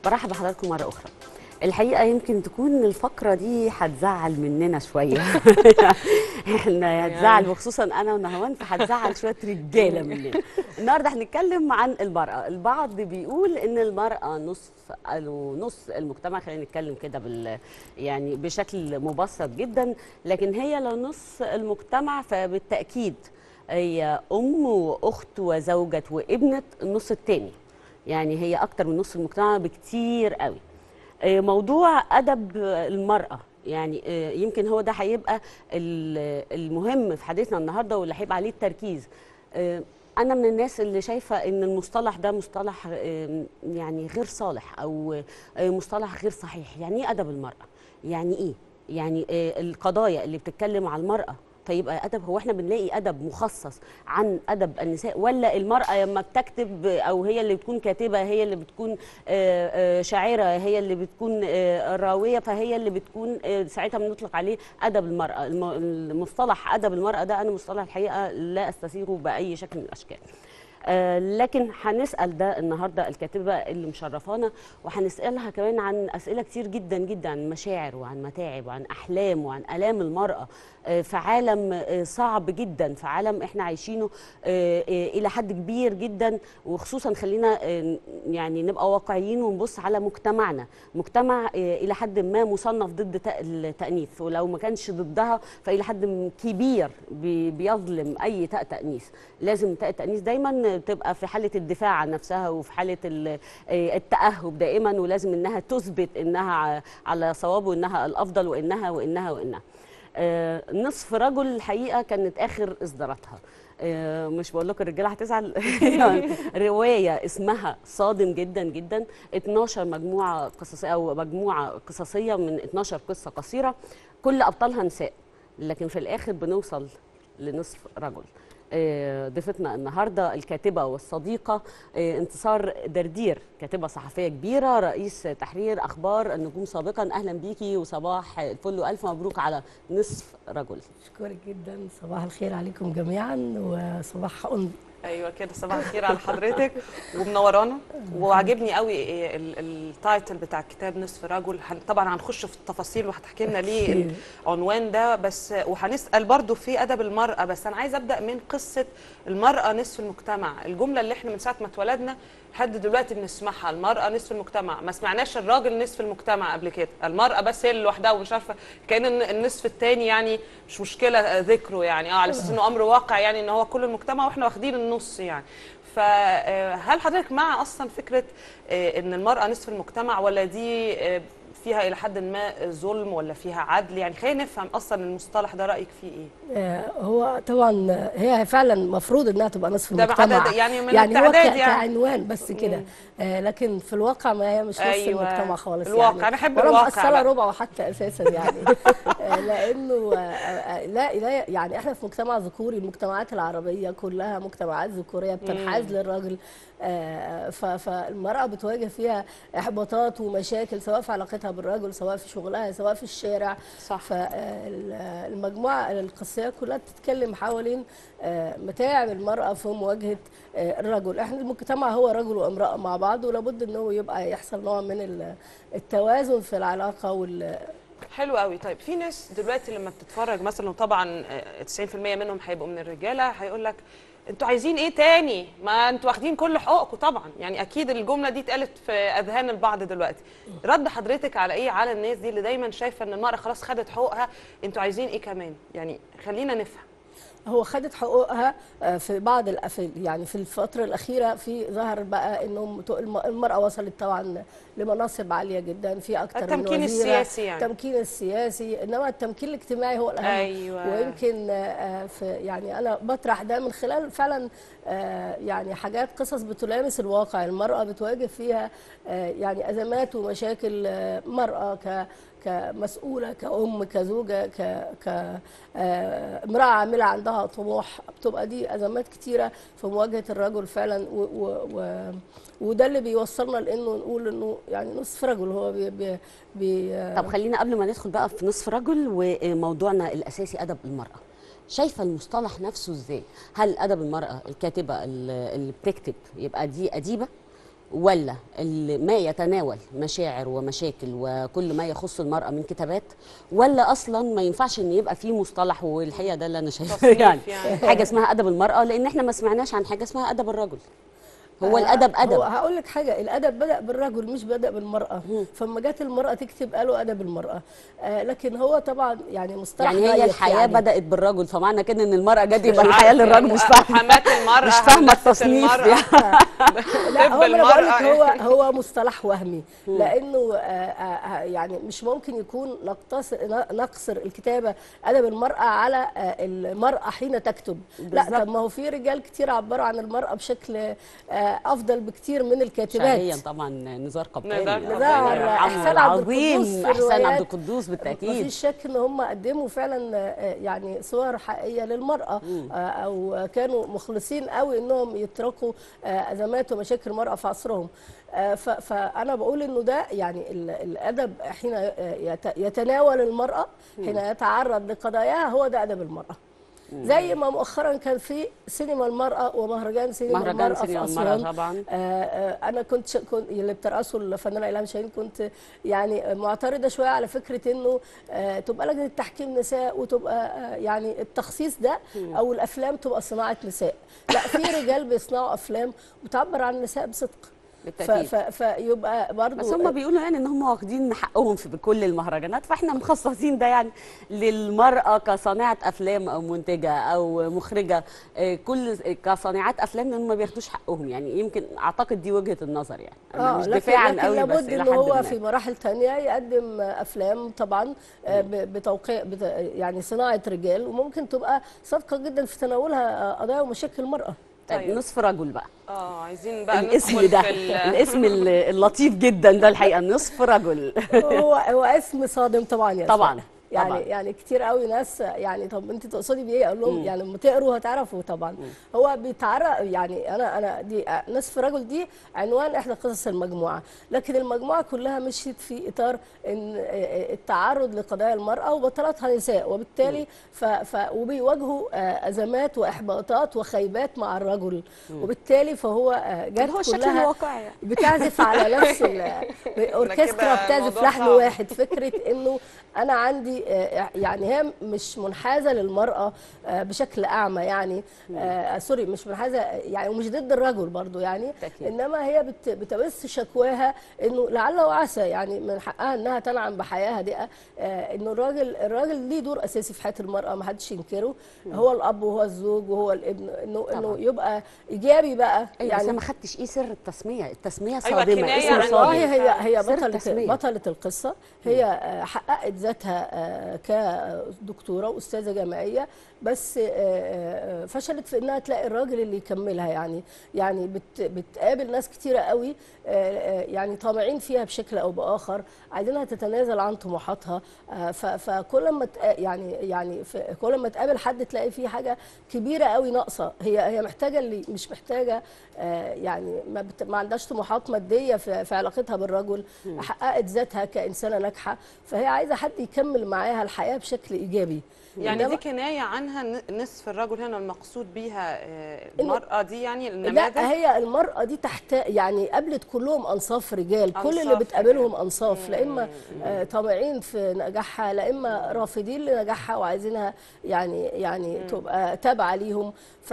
برحب بحضراتكم مرة أخرى الحقيقة يمكن تكون الفقرة دي هتزعل مننا شوية احنا هتزعل وخصوصا أنا ونهوان فهتزعل شوية رجالة مننا النهاردة هنتكلم عن المرأة البعض بيقول إن المرأة نصف أو نص المجتمع خلينا نتكلم كده بال يعني بشكل مبسط جدا لكن هي لو نص المجتمع فبالتأكيد هي أم وأخت وزوجة وابنة النص التاني يعني هي أكتر من نص المجتمع بكتير قوي آه، موضوع أدب المرأة يعني آه، يمكن هو ده هيبقى ال- المهم في حديثنا النهارده واللي هيبقى عليه التركيز آه، أنا من الناس اللي شايفة إن المصطلح ده مصطلح آه، يعني غير صالح أو آه، مصطلح غير صحيح، يعني إيه أدب المرأة؟ يعني إيه؟ يعني آه، القضايا اللي بتتكلم على المرأة فيبقى ادب هو احنا بنلاقي ادب مخصص عن ادب النساء ولا المراه لما بتكتب او هي اللي بتكون كاتبه هي اللي بتكون آه، آه، شاعره هي اللي بتكون آه، راويه فهي اللي بتكون آه، ساعتها بنطلق عليه ادب المراه الم- المصطلح ادب المراه ده انا مصطلح الحقيقه لا استثيره باي شكل من الاشكال آه، لكن هنسال ده النهارده الكاتبه اللي مشرفانا وهنسالها كمان عن اسئله كتير جدا جدا عن مشاعر وعن متاعب وعن احلام وعن الام المراه آه، في عالم آه، صعب جدا في عالم احنا عايشينه آه، آه، الى حد كبير جدا وخصوصا خلينا آه، يعني نبقى واقعيين ونبص على مجتمعنا مجتمع آه، الى حد ما مصنف ضد تأ- التانيث ولو ما كانش ضدها فالى حد كبير بي- بيظلم اي تاء تانيث لازم تاء التانيث دايما تبقى في حاله الدفاع عن نفسها وفي حاله ال- آه، التاهب دائما ولازم انها تثبت انها ع- على صواب وانها الافضل وانها وانها وانها آه، نصف رجل الحقيقه كانت اخر اصداراتها آه، مش بقول لكم الرجاله هتزعل يعني روايه اسمها صادم جدا جدا 12 مجموعه قصصيه او مجموعه قصصيه من 12 قصه قصيره كل ابطالها نساء لكن في الاخر بنوصل لنصف رجل آه، ضيفتنا النهارده الكاتبه والصديقه آه، انتصار دردير كاتبه صحفيه كبيره رئيس تحرير اخبار النجوم سابقا اهلا بيكي وصباح الفل والف مبروك على نصف رجل أشكرك جدا صباح الخير عليكم جميعا وصباح أنظر ايوه كده صباح الخير على حضرتك ومنورانا وعجبني قوي ال- التايتل بتاع الكتاب نصف رجل هن- طبعا هنخش في التفاصيل وهتحكي لنا ليه العنوان ده بس وهنسال برضو في ادب المراه بس انا عايزه ابدا من قصه المراه نصف المجتمع الجمله اللي احنا من ساعه ما اتولدنا لحد دلوقتي بنسمعها المراه نصف المجتمع ما سمعناش الراجل نصف المجتمع قبل كده المراه بس هي اللي لوحدها ومش عارفه كان الن- النصف الثاني يعني مش مشكله آه، ذكره يعني اه على اساس انه امر واقع يعني ان هو كل المجتمع واحنا واخدين النص يعني فهل حضرتك مع اصلا فكره آه، ان المراه نصف المجتمع ولا دي آه، فيها الى حد ما ظلم ولا فيها عدل يعني خلينا نفهم اصلا المصطلح ده رايك فيه ايه آه، هو طبعا هي فعلا المفروض انها تبقى نصف ده المجتمع بعدد- يعني من يعني هو التعداد ك- يعني. كعنوان بس كده آه، لكن في الواقع ما هي مش نص أيوة. المجتمع خالص الواقع. يعني أنا أحب ولا الواقع محصله بقى. ربع حتى اساسا يعني آه، لانه آه، آه، لا لا يعني احنا في مجتمع ذكوري المجتمعات العربيه كلها مجتمعات ذكوريه بتنحاز للراجل آه، ف- فالمراه بتواجه فيها احباطات ومشاكل سواء في علاقتها بالرجل سواء في شغلها سواء في الشارع صح. فالمجموعه القصيه كلها بتتكلم حوالين آه، متاعب المراه في مواجهه آه، الرجل احنا المجتمع هو رجل وامراه مع بعض ولابد ان هو يبقى يحصل نوع من ال- التوازن في العلاقه وال حلو قوي طيب في ناس دلوقتي لما بتتفرج مثلا وطبعا آه، 90% منهم هيبقوا من الرجاله هيقول لك انتوا عايزين ايه تاني ما انتوا واخدين كل حقوقكم طبعا يعني اكيد الجمله دي اتقالت في اذهان البعض دلوقتي رد حضرتك على ايه على الناس دي اللي دايما شايفه ان المراه خلاص خدت حقوقها انتوا عايزين ايه كمان يعني خلينا نفهم هو خدت حقوقها آه، في بعض الأف- يعني في الفترة الأخيرة في ظهر بقى إنهم ت- الم- المرأة وصلت طبعا لمناصب عالية جدا في أكتر من التمكين وزيرة السياسي يعني. التمكين السياسي إنما التمكين الاجتماعي هو الأهم أيوة. ويمكن آه، آه، في يعني أنا بطرح ده من خلال فعلا آه، يعني حاجات قصص بتلامس الواقع المرأة بتواجه فيها آه، يعني أزمات ومشاكل آه، مرأة ك كمسؤولة كأم كزوجة ك ك آه، امرأة عاملة عندها طموح بتبقى دي أزمات كتيرة في مواجهة الرجل فعلا و و و وده اللي بيوصلنا لانه نقول انه يعني نصف رجل هو بي بي بي طب خلينا قبل ما ندخل بقى في نصف رجل وموضوعنا الاساسي ادب المراه شايفه المصطلح نفسه ازاي هل ادب المراه الكاتبه اللي اللي بتكتب يبقى دي اديبه ولا اللي ما يتناول مشاعر ومشاكل وكل ما يخص المرأة من كتابات ولا أصلا ما ينفعش إن يبقى فيه مصطلح والحقيقة ده اللي أنا شايفاه تصنيف يعني, يعني. حاجة اسمها أدب المرأة لأن إحنا ما سمعناش عن حاجة اسمها أدب الرجل هو آه، الأدب هو أدب هقول لك حاجه الادب بدا بالرجل مش بدا بالمراه فلما جت المراه تكتب قالوا ادب المراه آه لكن هو طبعا يعني مصطلح يعني هي ضيق الحياة يعني. بدأت بالرجل فمعنى كده إن المرأة جت يبقى مش الحياة عارفة للرجل يعني مش فاهمة حمات المرأة مش فاهمة هندسة التصنيف المرأة. يعني. لا طب هو انا بقول لك المرأة هو هو مصطلح وهمي لانه آه، آه، يعني مش ممكن يكون نقتصر نقصر الكتابه ادب المراه على آه، المراه حين تكتب لا بالظبط. طب ما هو في رجال كتير عبروا عن المراه بشكل آه، افضل بكتير من شعريا الكاتبات طبعا نزار قباني نزار يعني قباني. عمه إحسان عبد العظيم القدوس في احسان عبد الروايات. القدوس بالتاكيد مفيش شك ان هم قدموا فعلا آه، يعني صور حقيقيه للمراه آه، او كانوا مخلصين قوي انهم يتركوا آه، ازمات ومشاكل المراه في عصرهم آه، ف- فانا بقول انه ده يعني ال- الادب حين آه، يت- يتناول المراه حين يتعرض لقضاياها هو ده ادب المراه زي ما مؤخرا كان في سينما المراه ومهرجان سينما مهرجان المراه في سينما المرأة اسوان طبعا آه، آه، انا كنت ش- كنت اللي بترأسه الفنانه إلهام شاهين كنت يعني معترضه شويه على فكره انه آه، تبقى لجنه تحكيم نساء وتبقى آه، يعني التخصيص ده او الافلام تبقى صناعه نساء لا في رجال بيصنعوا افلام بتعبر عن النساء بصدق ف- بالتاكيد ف- فيبقى برضو بس هم بيقولوا يعني ان هم واخدين حقهم في كل المهرجانات فاحنا مخصصين ده يعني للمراه كصانعه افلام او منتجه او مخرجه آه، كل كصانعات افلام ان هم ما بياخدوش حقهم يعني يمكن اعتقد دي وجهه النظر يعني انا مش لكن, دفاعا لكن قوي بس لابد الى ان حد هو ما في مراحل تانية يقدم افلام طبعا آه، ب- بتوقيع بت يعني صناعه رجال وممكن تبقى صادقه جدا في تناولها آه، قضايا ومشاكل المراه طيب طيب. نصف رجل بقى اه عايزين بقى الاسم ندخل ده في ال- الاسم ال- اللطيف جدا ده الحقيقه نصف رجل هو هو اسم صادم طبعا يا طبعاً، سلمى. يعني طبعاً. يعني كتير قوي ناس يعني طب انت تقصدي بايه اقول لهم يعني لما تقروا هتعرفوا طبعا هو بيتعرق يعني انا انا دي نصف رجل دي عنوان احدى قصص المجموعه لكن المجموعه كلها مشيت في اطار ان التعرض لقضايا المراه وبطلتها نساء وبالتالي ف ف وبيواجهوا آه، ازمات واحباطات وخيبات مع الرجل وبالتالي فهو آه، جت هو الشكل كلها الواقعي يعني. بتعزف على نفس ال- اوركسترا كده بتعزف الموضوع لحن صعب. واحد فكره انه انا عندي آه، يعني هي مش منحازه للمراه آه، بشكل اعمى يعني آه، سوري مش منحازه يعني ومش ضد الرجل برضو يعني بالتأكيد. انما هي بت- بتبث شكواها انه لعل وعسى يعني من حقها انها تنعم بحياه هادئه آه، انه الراجل الراجل ليه دور اساسي في حياه المراه ما حدش ينكره هو الاب وهو الزوج وهو الابن انه انه طبعاً. يبقى ايجابي بقى ايوه بس انا يعني ما خدتش ايه سر التسميه التسميه أيوة، صادمه كناية اسم عن صادم والله هي هي سر بطلة التسمية. بطلة القصة هي آه، حققت ذاتها آه، كدكتورة وأستاذة جامعية بس آه، آه، فشلت في إنها تلاقي الراجل اللي يكملها يعني يعني بت بتقابل ناس كتيرة قوي آه، آه، يعني طامعين فيها بشكل أو بآخر عايزينها تتنازل عن طموحاتها آه، ف- فكل ما تق- يعني يعني في- كل ما تقابل حد تلاقي فيه حاجة كبيرة قوي ناقصة هي هي محتاجة اللي مش محتاجة آه، يعني ما, بت... ما عندهاش طموحات ماديه في, في علاقتها بالرجل حققت ذاتها كانسانه ناجحه فهي عايزه حد يكمل معاها الحياه بشكل ايجابي يعني إنما- دي كنايه عنها ن- نصف الرجل هنا المقصود بيها آه، إنه- المراه دي يعني النماذج لا هي المرأة دي تحت يعني قابلت كلهم أنصاف رجال كل اللي أنصاف بتقابلهم رجال. أنصاف لا إما آه، طامعين في نجاحها لا إما رافضين لنجاحها وعايزينها يعني يعني تبقى تابعة ليهم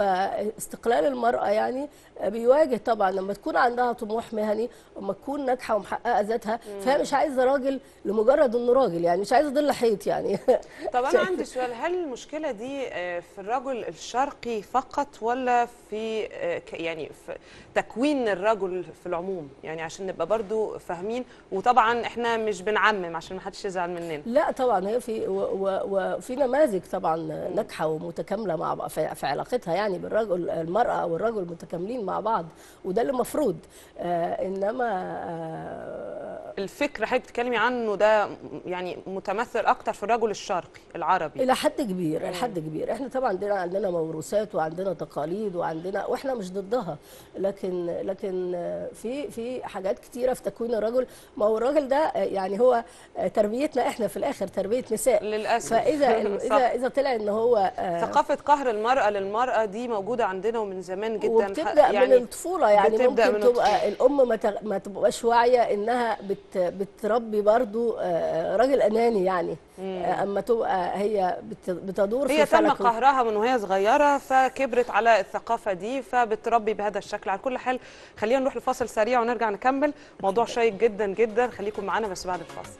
فاستقلال المرأة يعني آه، بيواجه طبعا لما تكون عندها طموح مهني وما تكون ناجحة ومحققة ذاتها فهي مش عايزة راجل لمجرد إنه راجل يعني مش عايزة ظل حيط يعني طب انا عندي سؤال هل المشكله دي آه، في الرجل الشرقي فقط ولا في آه، ك- يعني في تكوين الرجل في العموم يعني عشان نبقى برضو فاهمين وطبعا احنا مش بنعمم عشان ما حدش يزعل مننا لا طبعا هي في و- و- وفي نماذج طبعا ناجحه ومتكامله مع بعض في في علاقتها يعني بالرجل المراه والرجل متكاملين مع بعض وده اللي المفروض آه انما آه الفكر حضرتك بتتكلمي عنه ده م- يعني متمثل اكتر في الرجل الشرقي العربي الى حد كبير الى حد كبير احنا طبعا عندنا عندنا موروثات وعندنا تقاليد وعندنا واحنا مش ضدها لكن لكن في في حاجات كتيره في تكوين الرجل ما هو الراجل ده يعني هو تربيتنا احنا في الاخر تربيه نساء للاسف فاذا صح. اذا اذا طلع ان هو آه، ثقافه قهر المراه للمراه دي موجوده عندنا ومن زمان جدا وبتبدا يعني من الطفوله يعني بتبدأ ممكن من تبقى الام ما تغ- ما تبقاش واعيه انها بت بتربي برضو آه، راجل اناني يعني آه، اما تبقى هي بت- بتدور هي في تم فلك قهرها من وهي صغيره فكبرت على الثقافه دي فبتربي بهذا الشكل على كل حال خلينا نروح لفاصل سريع ونرجع نكمل موضوع شيق جدا جدا خليكم معانا بس بعد الفاصل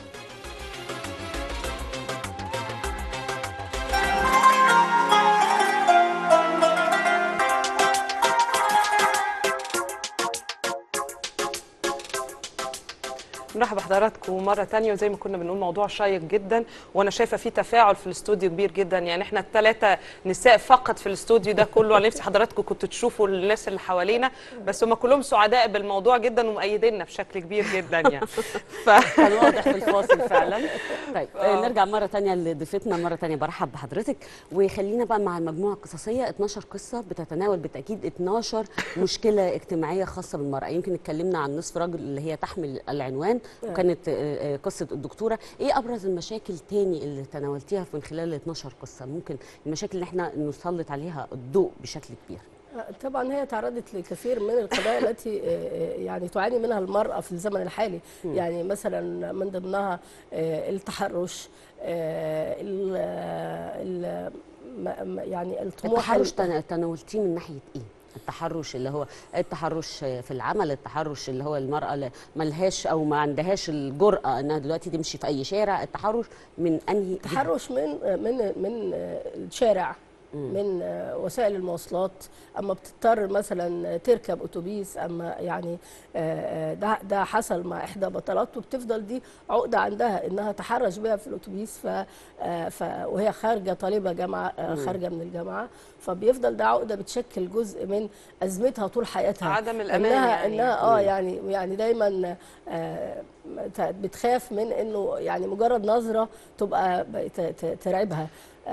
نرحب بحضراتكم مرة تانية وزي ما كنا بنقول موضوع شيق جدا وانا شايفة فيه تفاعل في الاستوديو كبير جدا يعني احنا الثلاثة نساء فقط في الاستوديو ده كله انا نفسي حضراتكم كنتوا تشوفوا الناس اللي حوالينا بس هم كلهم سعداء بالموضوع جدا ومؤيديننا بشكل كبير جدا يعني ف... كان واضح في الفاصل فعلا طيب آه. نرجع مره تانية لضيفتنا مره تانية برحب بحضرتك وخلينا بقى مع المجموعه القصصيه 12 قصه بتتناول بالتاكيد 12 مشكله اجتماعيه خاصه بالمراه يمكن اتكلمنا عن نصف رجل اللي هي تحمل العنوان وكانت آه، آه، قصه الدكتوره ايه ابرز المشاكل تاني اللي تناولتيها من خلال ال 12 قصه ممكن المشاكل اللي احنا نسلط عليها الضوء بشكل كبير طبعا هي تعرضت لكثير من القضايا التي آه، يعني تعاني منها المرأة في الزمن الحالي يعني مثلا من ضمنها آه، التحرش آه، ال- ال- ما- ما- يعني الطموح التحرش ال- تنا- تناولتيه من ناحيه ايه؟ التحرش اللي هو التحرش في العمل التحرش اللي هو المرأة اللي ملهاش أو ما عندهاش الجرأة إنها دلوقتي تمشي في أي شارع التحرش من أنهي جهة؟ التحرش من من من الشارع من وسائل المواصلات اما بتضطر مثلا تركب اتوبيس اما يعني آه، ده ده حصل مع احدى بطلات وبتفضل دي عقده عندها انها تحرش بها في الاتوبيس ف آه، ف وهي خارجه طالبه جامعه آه، خارجه من الجامعه فبيفضل ده عقده بتشكل جزء من ازمتها طول حياتها عدم الأمان انها يعني. انها اه يعني يعني دايما آه، ت- بتخاف من انه يعني مجرد نظره تبقى ب- ت- ت- ترعبها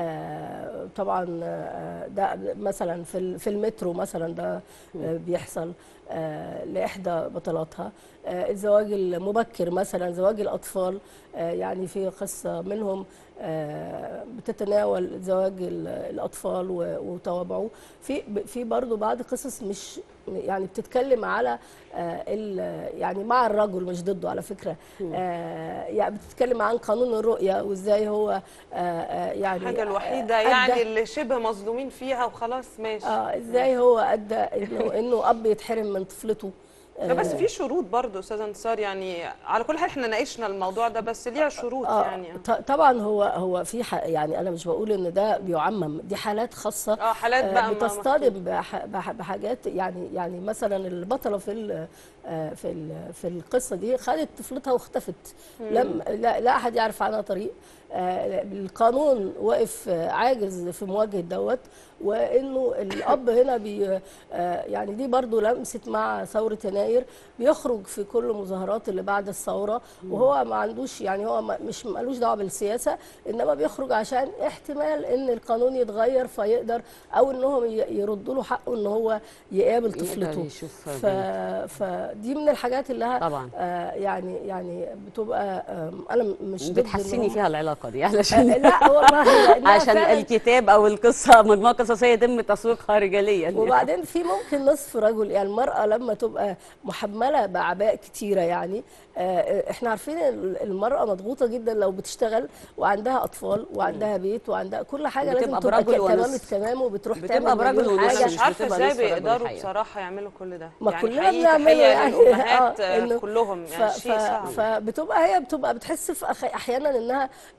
آه، طبعا آه، ده مثلا في ال- في المترو مثلا ده آه، بيحصل آه، لاحدى بطلاتها آه، الزواج المبكر مثلا زواج الاطفال آه، يعني في قصه منهم آه، بتتناول زواج ال- الاطفال و- وطوابعه في في برضه بعض قصص مش يعني بتتكلم على آه، ال- يعني مع الرجل مش ضده على فكره آه، يعني بتتكلم عن قانون الرؤيه وازاي هو آه، آه، يعني الحاجة الوحيدة آه، يعني أدى- اللي شبه مظلومين فيها وخلاص ماشي اه ازاي هو ادى انه انه اب يتحرم من طفلته لا بس في شروط برضه استاذ انتصار يعني على كل حال احنا ناقشنا الموضوع ده بس ليها شروط آه يعني ط- طبعا هو هو في ح- يعني انا مش بقول ان ده بيعمم دي حالات خاصه اه حالات آه، بقى ما- بتصطدم بح- بح- بحاجات يعني يعني مثلا البطله في ال- آه، في ال- في القصه دي خدت طفلتها واختفت لم لا, لا احد يعرف عنها طريق آه، القانون واقف آه، عاجز في مواجهه دوت وانه الاب هنا بي آه، يعني دي برضو لمست مع ثوره يناير بيخرج في كل المظاهرات اللي بعد الثوره وهو ما عندوش يعني هو ما- مش مالوش دعوه بالسياسه انما بيخرج عشان احتمال ان القانون يتغير فيقدر او انهم ي- يردوا له حقه ان هو يقابل يقدر طفلته يشوف ف... فدي من الحاجات اللي ها- طبعا آه يعني يعني بتبقى آم، انا م- مش ضد إن بتحسيني هو- فيها العلاقة دي آه، علشان لا والله لأنها عشان فعلاً الكتاب أو القصة مجموعة قصصية يتم تسويقها رجاليا يعني. وبعدين في ممكن نصف رجل يعني المرأة لما تبقى محملة بأعباء كتيرة يعني آه، احنا عارفين ال- المرأة مضغوطة جدا لو بتشتغل وعندها أطفال وعندها بيت وعندها كل حاجة لازم بتبقى تبقى برجل تمام ونصف. التمام وبتروح بتبقى تعمل برجل مليون ونصف، انا حاجة مش مش عارفه بتبقى ازاي نصف رجل بيقدروا الحقيقة. بصراحه يعملوا كل ده ما يعني كلنا حقيقي بنعمله تحيه يعني. للامهات آه، آه، إنه- كلهم ف يعني ف شيء صعب فبتبقى هي بتبقى بتحس في أخ- احيانا انها آه،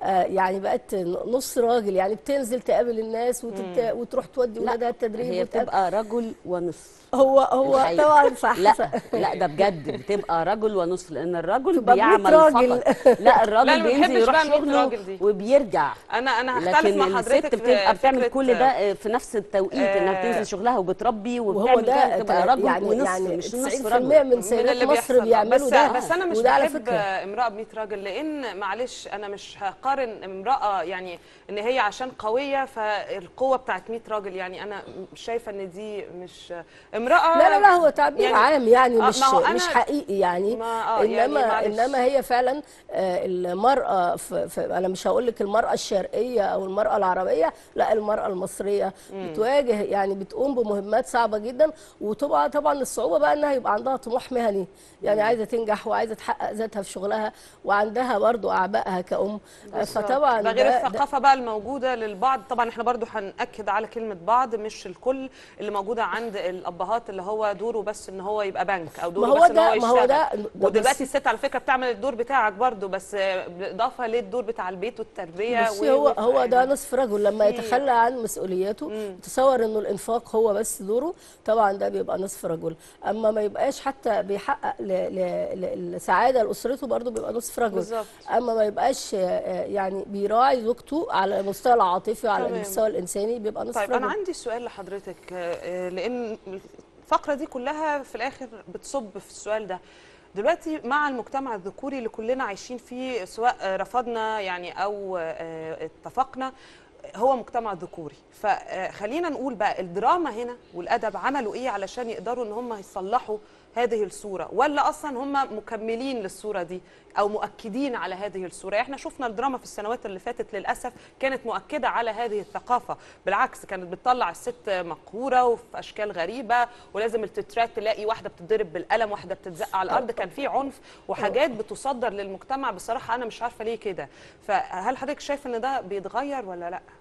آه، يعني بقت نص راجل يعني بتنزل تقابل الناس وتت... وتروح تودي ولادها التدريب هي وتقابل- بتبقى رجل ونصف هو هو الحقيقة. طبعا صح لا صح. لا ده بجد بتبقى رجل ونصف لان الرجل تبقى بيعمل بمية راجل. فقط لا الراجل لا، أنا ما بينزل بحبش يروح بقى مية شغله راجل دي. وبيرجع انا انا هختلف لكن مع حضرتك الست في بتبقى بتعمل فكرة، كل ده في نفس التوقيت انها آه، بتنزل شغلها وبتربي وهو وبتعمل ده كده بتبقى تا- رجل يعني ونصف يعني مش 90% نصف رجل من من سيدات اللي مصر بيحصل بيعملوا بس ده بس انا مش وده على بحب فكره امراه ب 100 راجل لان معلش انا مش هقارن امراه يعني ان هي عشان قويه فالقوه بتاعت 100 راجل يعني انا شايفه ان دي مش امراه لا لا لا هو تعبير يعني- عام يعني آه، مش ما هو أنا- مش حقيقي يعني ما- آه، يعني انما معلش. انما هي فعلا آه، المراه في في انا مش هقول لك المراه الشرقيه او المراه العربيه لا المراه المصريه بتواجه يعني بتقوم بمهمات صعبه جدا وتبقى طبعا الصعوبه بقى انها يبقى عندها طموح مهني يعني عايزه تنجح وعايزه تحقق ذاتها في شغلها وعندها برضو اعبائها كأم آه، فطبعا ده غير ده- ده- الثقافه بقى الموجوده للبعض طبعا احنا برضو هنأكد على كلمه بعض مش الكل اللي موجوده عند الابهات اللي هو دوره بس ان هو يبقى بنك او دوره ما هو بس ان ده- هو ما هو يشتغل ده- ده ودلوقتي بس- الست على فكره بتعمل الدور بتاعك برضو بس بالاضافه للدور بتاع البيت والتربيه بصي و- هو و- هو ده نصف رجل لما في- يتخلى عن مسؤولياته تصور انه الانفاق هو بس دوره طبعا ده بيبقى نصف رجل اما ما يبقاش حتى بيحقق ل- ل- ل- السعاده لاسرته برضه بيبقى نصف رجل بالظبط. اما ما يبقاش آه، آه، يعني بيراعي زوجته على المستوى العاطفي وعلى تمام. المستوى الانساني بيبقى نصف طيب رجل انا عندي سؤال لحضرتك آه، آه، لان الفقره دي كلها في الاخر بتصب في السؤال ده دلوقتي مع المجتمع الذكوري اللي كلنا عايشين فيه سواء آه، رفضنا يعني او آه، اتفقنا هو مجتمع ذكوري فخلينا نقول بقى الدراما هنا والادب عملوا ايه علشان يقدروا ان هم يصلحوا هذه الصوره ولا اصلا هم مكملين للصوره دي او مؤكدين على هذه الصوره احنا شفنا الدراما في السنوات اللي فاتت للاسف كانت مؤكده على هذه الثقافه بالعكس كانت بتطلع الست مقهوره وفي اشكال غريبه ولازم التترات تلاقي واحده بتضرب بالقلم واحده بتتزق على الارض كان في عنف وحاجات بتصدر للمجتمع بصراحه انا مش عارفه ليه كده فهل حضرتك شايف ان ده بيتغير ولا لا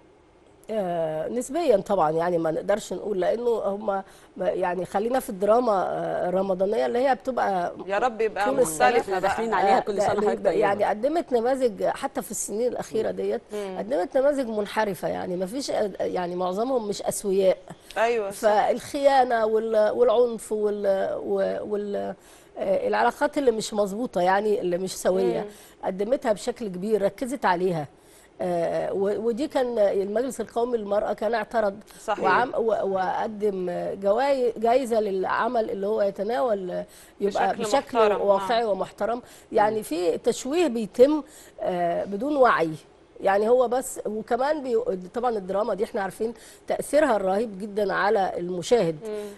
آه، نسبيا طبعا يعني ما نقدرش نقول لانه هم يعني خلينا في الدراما آه، الرمضانيه اللي هي بتبقى يا رب يبقى طول السنة مختلفه احنا بقى. داخلين عليها آه، كل لا، سنه حضرتك طيبة. يعني قدمت نماذج حتى في السنين الاخيره ديت قدمت نماذج منحرفه يعني ما فيش يعني معظمهم مش اسوياء ايوه صح. فالخيانه وال- والعنف وال وال آه، العلاقات اللي مش مظبوطه يعني اللي مش سويه قدمتها بشكل كبير ركزت عليها آه، و- ودي كان المجلس القومي للمرأة كان اعترض صحيح. وعم و- وقدم جواي جايزة للعمل اللي هو يتناول يبقى بشكل بشكل, محترم، واقعي ومحترم يعني في تشويه بيتم آه، بدون وعي يعني هو بس وكمان بي طبعا الدراما دي احنا عارفين تاثيرها الرهيب جدا على المشاهد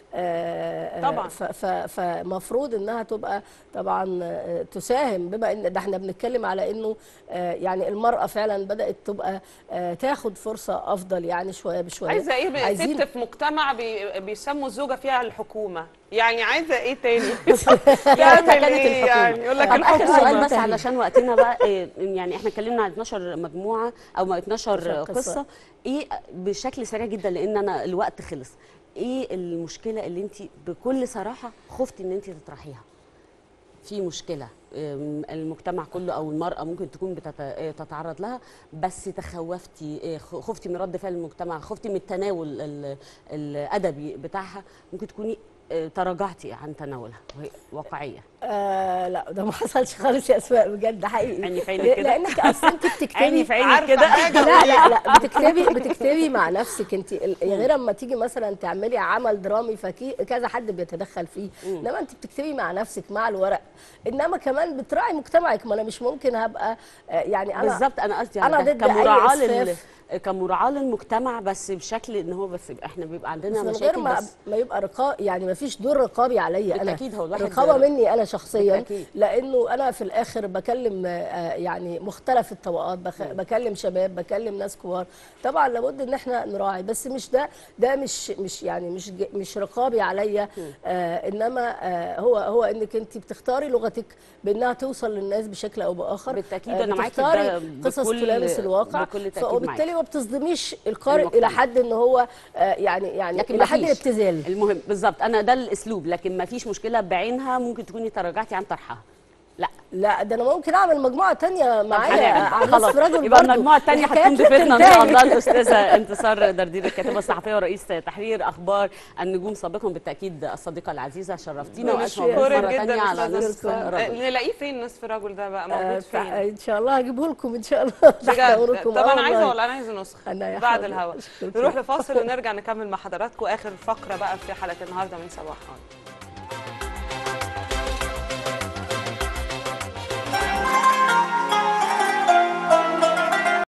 آه، آه، طبعاً. ف- ف- فمفروض انها تبقى طبعا آه، تساهم بما ان ده احنا بنتكلم على انه آه، يعني المراه فعلا بدات تبقى آه، تاخد فرصه افضل يعني شويه بشويه عايزه ايه بقى عايزين- ست في مجتمع بي بيسموا الزوجه فيها الحكومه يعني عايزه ايه تاني يا يعمل كانت ايه الحكومة. يعني يقول لك طب اخر سؤال الحكومه بس علشان وقتنا بقى إيه، يعني احنا اتكلمنا عن 12 مجموعه او ما 12 12 قصة. قصه ايه بشكل سريع جدا لان انا الوقت خلص ايه المشكله اللي انت بكل صراحه خفتي ان انت تطرحيها في مشكله أم، المجتمع كله او المراه ممكن تكون بتت- تتعرض لها بس تخوفتي إيه، خ- خفتي من رد فعل المجتمع خفتي من التناول ال- الادبي بتاعها ممكن تكوني آه، تراجعتي عن تناولها وهي واقعيه آه لا ده ما حصلش خالص يا اسماء بجد حقيقي عيني في عينك ل- كده. لانك اصلا انت بتكتبي عيني في عينك عارفة كده حاجة لا لا لا بتكتبي بتكتبي مع نفسك انت ال- غير اما تيجي مثلا تعملي عمل درامي فكي كذا حد بيتدخل فيه انما انت بتكتبي مع نفسك مع الورق انما كمان بتراعي مجتمعك ما انا مش ممكن هبقى آه، يعني انا بالظبط انا قصدي أنا على ده ضد أي كمراعاه لل إسفاف. كمراعاه للمجتمع بس بشكل ان هو بس يبقى احنا بيبقى بس عندنا من غير مشاكل ما بس ما يبقى رقاب يعني ما فيش دور رقابي عليا انا بالتأكيد هو الواحد رقابه مني انا شخصيا بالتأكيد. لانه انا في الاخر بكلم آه، يعني مختلف الطبقات بخ... بكلم شباب بكلم ناس كبار طبعا لابد ان احنا نراعي بس مش ده ده مش مش يعني مش ج- مش رقابي عليا آه انما آه هو هو انك انت بتختاري لغتك بانها توصل للناس بشكل او باخر بالتأكيد آه أنا معاكي في بتختاري ده قصص بكل- تلامس الواقع بكل ف- تأكيد وبالتالي معاكي. ما بتصدميش القارئ المجتمع. الى حد ان هو آه يعني يعني لكن الى حد مفيش. الابتذال المهم بالظبط انا ده الاسلوب لكن ما فيش مشكله بعينها ممكن تكوني تراجعتي عن طرحها لا لا ده انا ممكن اعمل مجموعه تانية معايا هنعمل. عن خلاص نصف رجل يبقى برضو. المجموعه الثانيه الحكايات هتكون لا ضيفتنا ان شاء تنتهي. الله الاستاذه انتصار دردير الكاتبه الصحفيه ورئيس تحرير اخبار النجوم سابقا بالتاكيد الصديقه العزيزه شرفتينا والف مبروك بشكرك مره جدا ثانيه على أستاذة نصف انتصار. رجل نلاقيه فين نصف رجل ده بقى آه، موجود ف- فين ان شاء الله هجيبه لكم ان شاء الله تحت بجد امركم طب آه انا عايزه والله. ولا انا عايزه نسخه أنا يا بعد حاضر. الهوا أشكركم. نروح لفاصل ونرجع نكمل مع حضراتكم اخر فقره بقى في حلقه النهارده من صباح خير